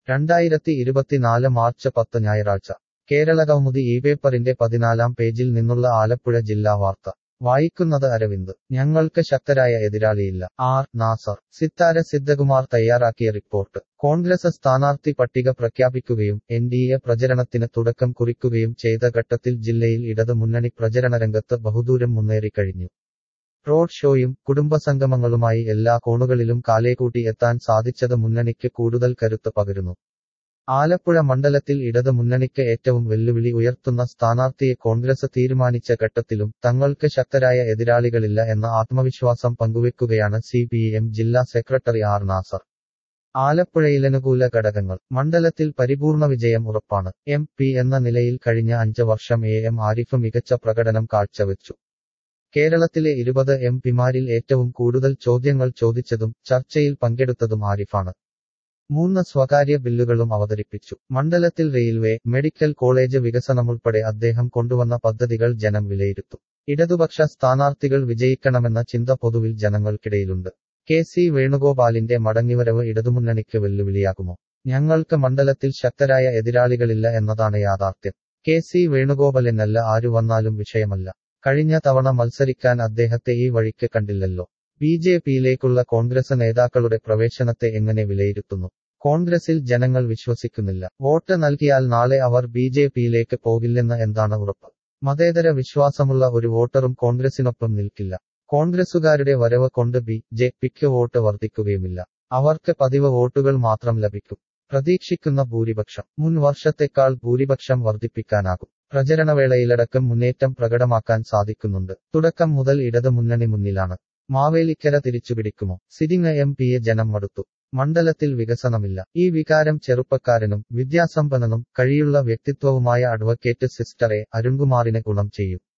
രണ്ടായിരത്തി ഇരുപത്തിനാല് മാർച്ച് പത്ത് ഞായറാഴ്ച കേരളകൗമുദി ഈ പേപ്പറിന്റെ പതിനാലാം പേജിൽ നിന്നുള്ള ആലപ്പുഴ ജില്ലാ വാർത്ത വായിക്കുന്നത് അരവിന്ദ് ഞങ്ങൾക്ക് ശക്തരായ എതിരാളിയില്ല ആർ നാസർ സിത്താര സിദ്ധകുമാർ തയ്യാറാക്കിയ റിപ്പോർട്ട് കോൺഗ്രസ് സ്ഥാനാർത്ഥി പട്ടിക പ്രഖ്യാപിക്കുകയും എൻ ഡി എ പ്രചരണത്തിന് തുടക്കം കുറിക്കുകയും ചെയ്ത ഘട്ടത്തിൽ ജില്ലയിൽ ഇടത് മുന്നണി പ്രചരണ രംഗത്ത് ബഹുദൂരം മുന്നേറിക്കഴിഞ്ഞു റോഡ് ഷോയും കുടുംബസംഗമങ്ങളുമായി എല്ലാ കോണുകളിലും കാലേകൂട്ടി എത്താൻ സാധിച്ചത് മുന്നണിക്ക് കൂടുതൽ കരുത്ത് പകരുന്നു ആലപ്പുഴ മണ്ഡലത്തിൽ ഇടത് മുന്നണിക്ക് ഏറ്റവും വെല്ലുവിളി ഉയർത്തുന്ന സ്ഥാനാർത്ഥിയെ കോൺഗ്രസ് തീരുമാനിച്ച ഘട്ടത്തിലും തങ്ങൾക്ക് ശക്തരായ എതിരാളികളില്ല എന്ന ആത്മവിശ്വാസം പങ്കുവെക്കുകയാണ് സി ജില്ലാ സെക്രട്ടറി ആർ നാസർ ആലപ്പുഴയിലനുകൂല ഘടകങ്ങൾ മണ്ഡലത്തിൽ പരിപൂർണ വിജയം ഉറപ്പാണ് എം പി എന്ന നിലയിൽ കഴിഞ്ഞ അഞ്ച് വർഷം എ എം ആരിഫ് മികച്ച പ്രകടനം കാഴ്ചവെച്ചു കേരളത്തിലെ ഇരുപത് എം പിമാരിൽ ഏറ്റവും കൂടുതൽ ചോദ്യങ്ങൾ ചോദിച്ചതും ചർച്ചയിൽ പങ്കെടുത്തതും ആരിഫാണ് മൂന്ന് സ്വകാര്യ ബില്ലുകളും അവതരിപ്പിച്ചു മണ്ഡലത്തിൽ റെയിൽവേ മെഡിക്കൽ കോളേജ് വികസനമുൾപ്പെടെ അദ്ദേഹം കൊണ്ടുവന്ന പദ്ധതികൾ ജനം വിലയിരുത്തും ഇടതുപക്ഷ സ്ഥാനാർത്ഥികൾ വിജയിക്കണമെന്ന ചിന്ത പൊതുവിൽ ജനങ്ങൾക്കിടയിലുണ്ട് കെ സി വേണുഗോപാലിന്റെ മടങ്ങിവരവ് ഇടതുമുന്നണിക്ക് വെല്ലുവിളിയാകുമോ ഞങ്ങൾക്ക് മണ്ഡലത്തിൽ ശക്തരായ എതിരാളികളില്ല എന്നതാണ് യാഥാർത്ഥ്യം കെ സി വേണുഗോപാലിനല്ല ആരു വന്നാലും വിഷയമല്ല കഴിഞ്ഞ തവണ മത്സരിക്കാൻ അദ്ദേഹത്തെ ഈ വഴിക്ക് കണ്ടില്ലല്ലോ ബി ജെ പിയിലേക്കുള്ള കോൺഗ്രസ് നേതാക്കളുടെ പ്രവേശനത്തെ എങ്ങനെ വിലയിരുത്തുന്നു കോൺഗ്രസിൽ ജനങ്ങൾ വിശ്വസിക്കുന്നില്ല വോട്ട് നൽകിയാൽ നാളെ അവർ ബി ജെ പിയിലേക്ക് പോകില്ലെന്ന് എന്താണ് ഉറപ്പ് മതേതര വിശ്വാസമുള്ള ഒരു വോട്ടറും കോൺഗ്രസിനൊപ്പം നിൽക്കില്ല കോൺഗ്രസുകാരുടെ വരവ് കൊണ്ട് ബി ജെ പിക്ക് വോട്ട് വർദ്ധിക്കുകയുമില്ല അവർക്ക് പതിവ് വോട്ടുകൾ മാത്രം ലഭിക്കും പ്രതീക്ഷിക്കുന്ന ഭൂരിപക്ഷം മുൻ വർഷത്തെക്കാൾ ഭൂരിപക്ഷം വർദ്ധിപ്പിക്കാനാകും പ്രചരണവേളയിലടക്കം മുന്നേറ്റം പ്രകടമാക്കാൻ സാധിക്കുന്നുണ്ട് തുടക്കം മുതൽ ഇടത് മുന്നണി മുന്നിലാണ് മാവേലിക്കര തിരിച്ചുപിടിക്കുമോ സിരിങ്ങ എം പിയെ ജനം മടുത്തു മണ്ഡലത്തിൽ വികസനമില്ല ഈ വികാരം ചെറുപ്പക്കാരനും വിദ്യാസമ്പന്നനും കഴിയുള്ള വ്യക്തിത്വവുമായ അഡ്വക്കേറ്റ് സിസ്റ്ററെ അരുൺകുമാറിന് ഗുണം ചെയ്യും